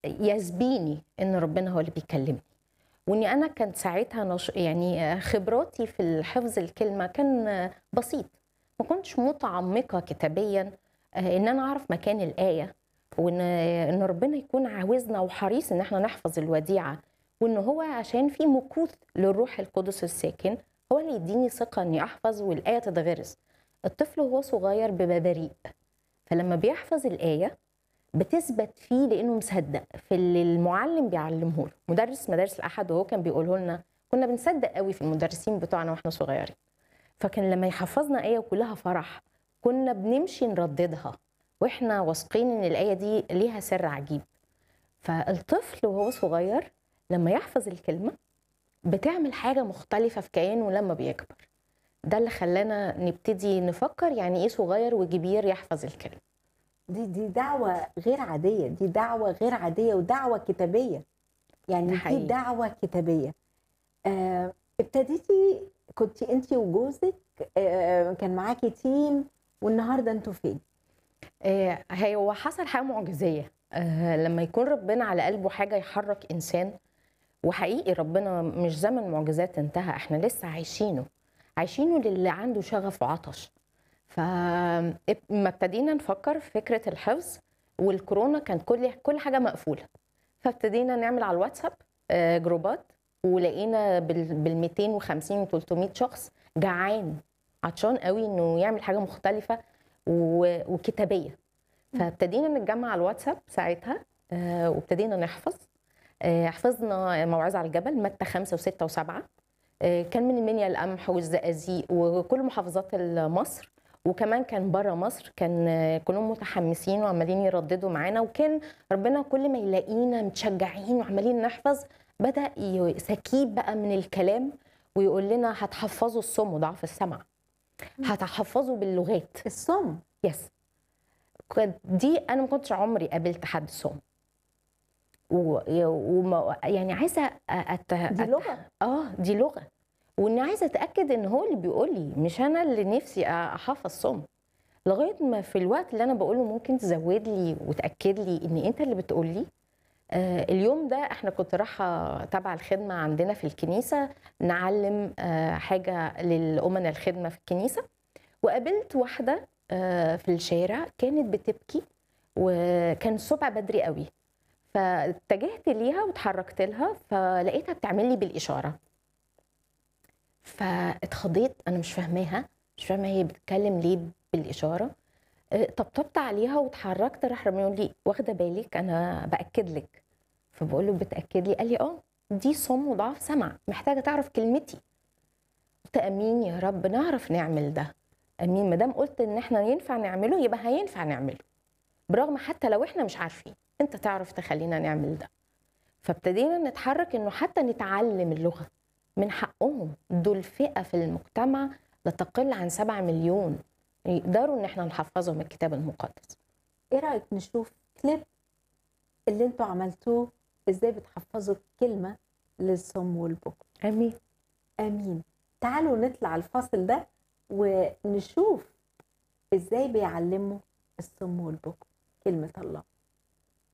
يسبيني ان ربنا هو اللي بيكلمني واني انا كانت ساعتها نش... يعني خبراتي في حفظ الكلمه كان بسيط ما كنتش متعمقه كتابيا ان انا اعرف مكان الايه وان ان ربنا يكون عاوزنا وحريص ان احنا نحفظ الوديعه وان هو عشان في مكوث للروح القدس الساكن هو اللي يديني ثقه اني احفظ والايه تتغرس الطفل وهو صغير بيبقى بريء فلما بيحفظ الايه بتثبت فيه لانه مصدق في اللي المعلم بيعلمه له مدرس مدارس الاحد وهو كان بيقوله لنا كنا بنصدق قوي في المدرسين بتوعنا واحنا صغيرين فكان لما يحفظنا ايه وكلها فرح كنا بنمشي نرددها واحنا واثقين ان الايه دي ليها سر عجيب فالطفل وهو صغير لما يحفظ الكلمه بتعمل حاجه مختلفه في كيانه لما بيكبر ده اللي خلانا نبتدي نفكر يعني ايه صغير وكبير يحفظ الكلمه دي دي دعوة غير عادية دي دعوة غير عادية ودعوة كتابية يعني دي حقيقي. دعوة كتابية آه ابتديتي كنت انت وجوزك آه كان معاكي تيم والنهارده انتوا فين؟ آه، هي هو حصل حاجه معجزيه آه، لما يكون ربنا على قلبه حاجه يحرك انسان وحقيقي ربنا مش زمن معجزات انتهى احنا لسه عايشينه عايشينه للي عنده شغف وعطش فما ابتدينا نفكر في فكره الحفظ والكورونا كان كل كل حاجه مقفوله فابتدينا نعمل على الواتساب آه، جروبات ولقينا بال 250 و 300 شخص جعان عطشان قوي انه يعمل حاجه مختلفه و- وكتابيه فابتدينا نتجمع على الواتساب ساعتها آه، وابتدينا نحفظ آه، حفظنا موعظه على الجبل متى خمسة وستة وسبعة آه، كان من المنيا القمح والزقازيق وكل محافظات مصر وكمان كان بره مصر كان آه، كلهم متحمسين وعمالين يرددوا معانا وكان ربنا كل ما يلاقينا متشجعين وعمالين نحفظ بدا ي- سكيب بقى من الكلام ويقول لنا هتحفظوا الصم وضعف السمع هتحفظوا باللغات الصم يس كانت دي انا ما كنتش عمري قابلت حد صم و... وما يعني عايزه أت... دي أت- لغة اه دي لغه واني عايزه اتاكد ان هو اللي بيقول لي مش انا اللي نفسي احفظ صم لغايه ما في الوقت اللي انا بقوله ممكن تزود لي وتاكد لي ان انت اللي بتقول لي آه اليوم ده احنا كنت رايحه تبع الخدمه عندنا في الكنيسه نعلم آه حاجه للامنا الخدمه في الكنيسه وقابلت واحده آه في الشارع كانت بتبكي وكان الصبح بدري قوي فاتجهت ليها واتحركت لها فلقيتها بتعمل لي بالاشاره فاتخضيت انا مش فاهماها مش فاهمه هي بتتكلم ليه بالاشاره آه، طبطبت عليها واتحركت راح رامي يقول لي واخده بالك انا باكد لك فبقول له بتاكد لي قال لي اه دي صم وضعف سمع محتاجه تعرف كلمتي قلت امين يا رب نعرف نعمل ده امين ما دام قلت ان احنا ينفع نعمله يبقى هينفع نعمله برغم حتى لو احنا مش عارفين انت تعرف تخلينا نعمل ده فابتدينا نتحرك انه حتى نتعلم اللغه من حقهم دول فئه في المجتمع لا تقل عن 7 مليون يقدروا ان احنا نحفظهم الكتاب المقدس ايه رايك نشوف كليب اللي انتوا عملتوه ازاي بتحفظوا كلمة للصم والبكم امين امين تعالوا نطلع الفاصل ده ونشوف ازاي بيعلموا الصم والبكم كلمة الله